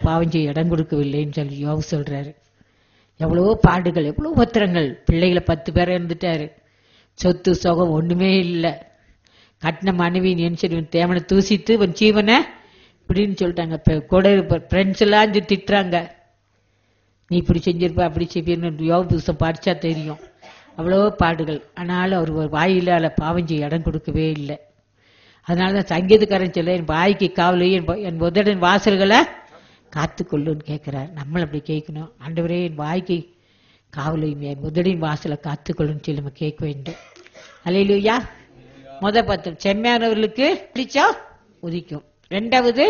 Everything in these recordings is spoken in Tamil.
பாவம் செய்ய இடம் கொடுக்கவில்லைன்னு சொல்லி யோகு சொல்றாரு எவ்வளவோ பாடுகள் எவ்வளவு பத்திரங்கள் பிள்ளைகளை பத்து பேரை இருந்துட்டாரு சொத்து சுகம் ஒண்ணுமே இல்லை கட்டின மனைவி நினைச்சு தேவனை தூசித்து உன் ஜீவனை இப்படின்னு சொல்லிட்டாங்க இப்ப கூட ஃப்ரெண்ட்ஸ் எல்லாம் வந்து திட்டுறாங்க நீ இப்படி செஞ்சிருப்ப அப்படி செய்வீன்னு யோக புதுசம் படிச்சா தெரியும் அவ்வளோ பாடுகள் ஆனாலும் அவர் ஒரு வாயிலால பாவம் செய்ய இடம் கொடுக்கவே இல்லை அதனால தான் சங்கீதக்காரன் சொல்ல என் வாய்க்கு காவலையும் என் ப- என் உதடன் வாசல்களை காத்துக்கொள்ளுன்னு கேட்கிறார் நம்மளும் அப்படி கேட்கணும் ஆண்டவரே என் வாய்க்கு காவலையும் என் உதடின் வாசலை காத்துக்கொள்ளுன்னு சொல்லி நம்ம கேட்க வேண்டும் அலையிலுயா முத பத்து செம்மையானவர்களுக்கு பிடிச்சா உதிக்கும் ரெண்டாவது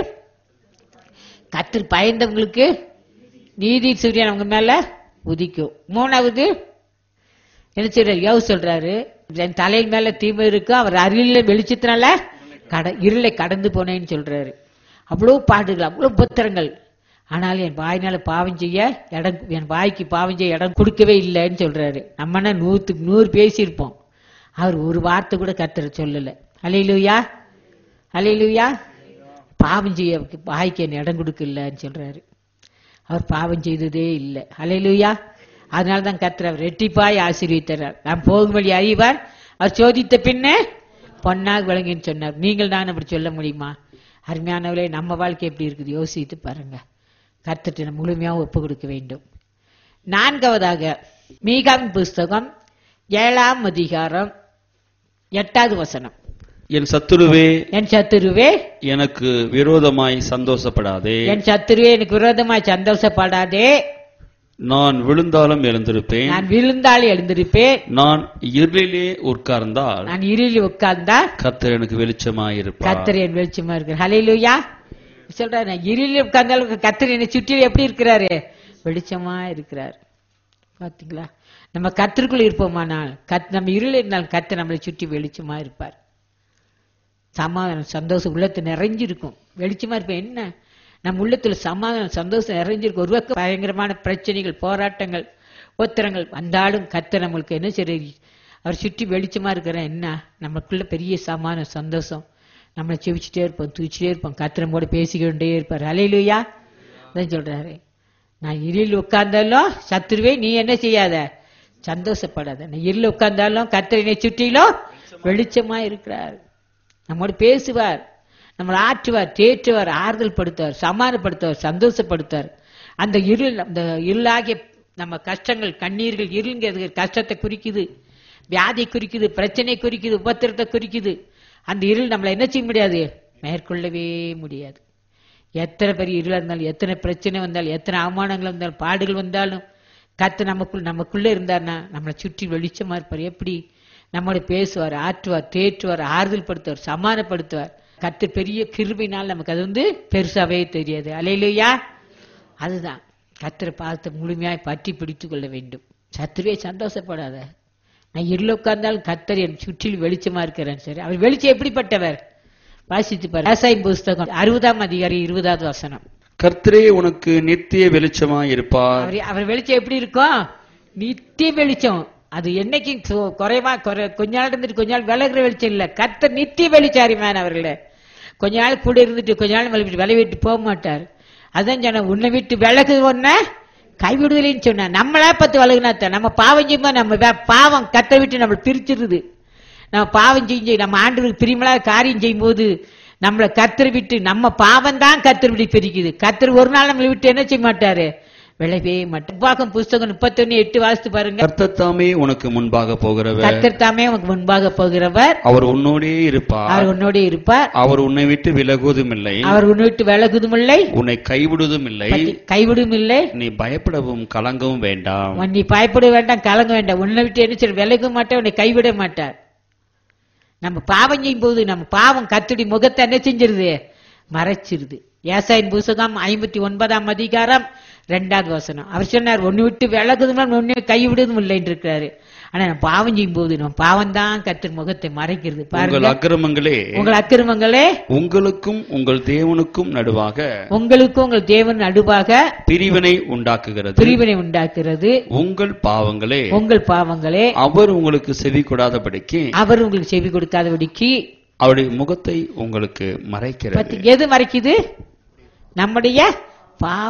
கத்திர பயந்தவங்களுக்கு நீதி சூரியன் அவங்க மேல உதிக்கும் மூணாவது என்ன செய்யறாரு யோவு சொல்றாரு என் தலையின் மேல தீமை இருக்கு அவர் அருளில வெளிச்சத்தினால கட இருளை கடந்து போனேன்னு சொல்றாரு அவ்வளவு பாடுகள் அவ்வளவு புத்திரங்கள் ஆனாலும் என் வாயினால பாவம் செய்ய இடம் என் வாய்க்கு பாவம் செய்ய இடம் கொடுக்கவே இல்லைன்னு சொல்றாரு நம்மனா நூத்துக்கு நூறு பேசியிருப்போம் அவர் ஒரு வார்த்தை கூட கத்துற சொல்லல அலையிலுயா அலையிலுயா பாவம் செய்ய வாய்க்கு என் இடம் கொடுக்கலன்னு சொல்றாரு அவர் பாவம் செய்ததே இல்லை அலையிலுயா அதனால தான் கத்துறவர் ரெட்டிப்பாய் ஆசீர்வித்தார் நாம் போகும் வழி அறிவார் அவர் சோதித்த பின்னே பொன்னாக விளங்கின்னு சொன்னார் நீங்கள் தான் அப்படி சொல்ல முடியுமா அருமையானவளே நம்ம வாழ்க்கை எப்படி இருக்குது யோசித்து பாருங்க கத்துட்டு நம்ம முழுமையாக ஒப்பு கொடுக்க வேண்டும் நான்காவதாக மீகாவின் புஸ்தகம் ஏழாம் அதிகாரம் எட்டாவது வசனம் என் சத்துருவே என் சத்துருவே எனக்கு விரோதமாய் சந்தோஷப்படாதே என் சத்துருவே எனக்கு விரோதமாய் சந்தோஷப்படாதே நான் விழுந்தாலும் எழுந்திருப்பேன் நான் விழுந்தால் எழுந்திருப்பேன் நான் இருளிலே உட்கார்ந்தால் நான் இருளில் உட்கார்ந்தா கர்த்தர் எனக்கு வெளிச்சமாயிருப்பார் கத்தர் என் வெளிச்சமா இருக்கிறார் ஹalleluya சொல்றாரு நான் இருளில் உட்கார்ந்தாலும் கத்தர் என்னை சுற்றிலும் எப்படி இருக்கிறாரு வெளிச்சமா இருக்கிறார் பாத்தீங்களா நம்ம கத்திற்குள்ள இருப்போமானால் கத் நம்ம இருள் இருந்தால் கத்தர் நம்மளை சுற்றி வெளிச்சமா இருப்பார் சமாதானம் சந்தோஷம் உள்ளத்து நிறைஞ்சிருக்கும் வெளிச்சமா இருப்பேன் என்ன நம்ம உள்ளத்துல சமாதானம் சந்தோஷம் நிறைஞ்சிருக்கும் ஒரு பக்கம் பயங்கரமான பிரச்சனைகள் போராட்டங்கள் உத்தரங்கள் வந்தாலும் கத்தர் நம்மளுக்கு என்ன சரி அவர் சுற்றி வெளிச்சமா இருக்கிற என்ன நமக்குள்ள பெரிய சமாதானம் சந்தோஷம் நம்மளை செவிச்சுட்டே இருப்போம் தூச்சிட்டே இருப்போம் கத்திரம் கூட பேசிக்கிட்டே இருப்பார் அலையிலுயா அதான் சொல்றாரு நான் இருளில் உட்கார்ந்தாலும் சத்துருவே நீ என்ன செய்யாத சந்தோஷப்படாத நான் இருளில் உட்கார்ந்தாலும் கத்திரனை சுற்றிலும் வெளிச்சமா இருக்கிறார் நம்மோடு பேசுவார் நம்மளை ஆற்றுவார் தேற்றுவார் ஆறுதல் படுத்துவார் சமாதானப்படுத்துவார் சந்தோஷப்படுத்துவார் அந்த இருள் அந்த இருளாகிய நம்ம கஷ்டங்கள் கண்ணீர்கள் இருளுங்கிறது கஷ்டத்தை குறிக்குது வியாதி குறிக்குது பிரச்சனை குறிக்குது உபத்திரத்தை குறிக்குது அந்த இருள் நம்மளை என்ன செய்ய முடியாது மேற்கொள்ளவே முடியாது எத்தனை பெரிய இருளா இருந்தாலும் எத்தனை பிரச்சனை வந்தாலும் எத்தனை அவமானங்கள் வந்தாலும் பாடுகள் வந்தாலும் கத்து நமக்குள் நமக்குள்ள இருந்தார்னா நம்மளை சுற்றி வெளிச்சமா இருப்பார் எப்படி நம்மோட பேசுவார் ஆற்றுவார் தேற்றுவார் ஆறுதல் படுத்துவார் சமாதானப்படுத்துவார் கத்து பெரிய கிருபினால் நமக்கு அது வந்து பெருசாவே தெரியாது அலையிலையா அதுதான் கத்திர பார்த்து முழுமையாய் பற்றி பிடித்துக் கொள்ள வேண்டும் சத்துருவே சந்தோஷப்படாத நான் இருள உட்கார்ந்தாலும் கத்தர் என் சுற்றில் வெளிச்சமா இருக்கிறேன் சரி அவர் வெளிச்சம் எப்படிப்பட்டவர் வாசித்து பாரு விவசாயம் புஸ்தகம் அறுபதாம் அதிகாரி இருபதாவது வசனம் கர்த்தரே உனக்கு நித்திய வெளிச்சமாய் இருப்பார் அவர் அவர் வெளிச்சம் எப்படி இருக்கும் நித்திய வெளிச்சம் அது என்னைக்கும் சு- குறைவா குறை கொஞ்ச நாள் இருந்துட்டு கொஞ்ச நாள் விலகுற வெளிச்சம் இல்ல கர்த்தர் நித்திய வெளிச்சாரிமான அவர்களே கொஞ்ச நாள் கூட இருந்துட்டு கொஞ்ச நாள் விலை விலை விட்டு போக மாட்டார் அதான் சொன்ன உன்னை விட்டு விலகு ஒன்ன கைவிடுதலைன்னு சொன்ன நம்மளா பத்து விலகுனாத்த நம்ம பாவம் செய்யும்போது நம்ம வே- பாவம் கத்தை விட்டு நம்மளை பிரிச்சிருது நம்ம பாவம் செஞ்சு நம்ம ஆண்டவருக்கு பிரியமலா காரியம் செய்யும்போது நம்மளை கத்தர் விட்டு நம்ம பாவம் தான் கத்தர் விட்டு பிரிக்குது கத்தர் ஒரு நாள் நம்மளை விட்டு என்ன செய்ய மாட்டாரு விளைவே மாட்டார் உபாகம் புஸ்தகம் முப்பத்தொன்னு எட்டு வாசித்து பாருங்க கர்த்தர் தாமே உனக்கு முன்பாக போகிறவர் கத்தர் தாமே உனக்கு முன்பாக போகிறவர் அவர் உன்னோடே இருப்பார் அவர் உன்னோட இருப்பார் அவர் உன்னை விட்டு விலகுவதும் இல்லை அவர் உன்னை விட்டு விலகுதும் இல்லை உன்னை கைவிடுவதும் இல்லை கைவிடும் இல்லை நீ பயப்படவும் கலங்கவும் வேண்டாம் உன் நீ பயப்பட வேண்டாம் கலங்க வேண்டாம் உன்னை விட்டு என்ன செய்ய விலக மாட்டார் உன்னை கைவிட மாட்டார் நம்ம பாவம் செய்யும் போது நம்ம பாவம் கத்துடி முகத்தை என்ன செஞ்சிருது மறைச்சிருது ஏசாயின் புஸ்தகம் ஐம்பத்தி ஒன்பதாம் அதிகாரம் ரெண்டாவது வசனம் அவர் சொன்னார் ஒன்னு விட்டு விலகுதும் ஒன்னு கைவிடுவதும் இல்லைன்னு இருக்கிறாரு ஆனா நம்ம பாவம் செய்யும் போது நம்ம பாவம் தான் கத்திர முகத்தை மறைக்கிறது உங்கள் பாருங்க அக்கிரமங்களே உங்கள் அக்கிரமங்களே உங்களுக்கும் உங்கள் தேவனுக்கும் நடுவாக உங்களுக்கும் உங்கள் தேவன் நடுவாக பிரிவினை உண்டாக்குகிறது பிரிவினை உண்டாக்குறது உங்கள் பாவங்களே உங்கள் பாவங்களே அவர் உங்களுக்கு செவி கொடாதபடிக்கு அவர் உங்களுக்கு செவி கொடுக்காதபடிக்கு அவருடைய முகத்தை உங்களுக்கு மறைக்கிறது பத்தி எது மறைக்குது நம்முடைய பாவ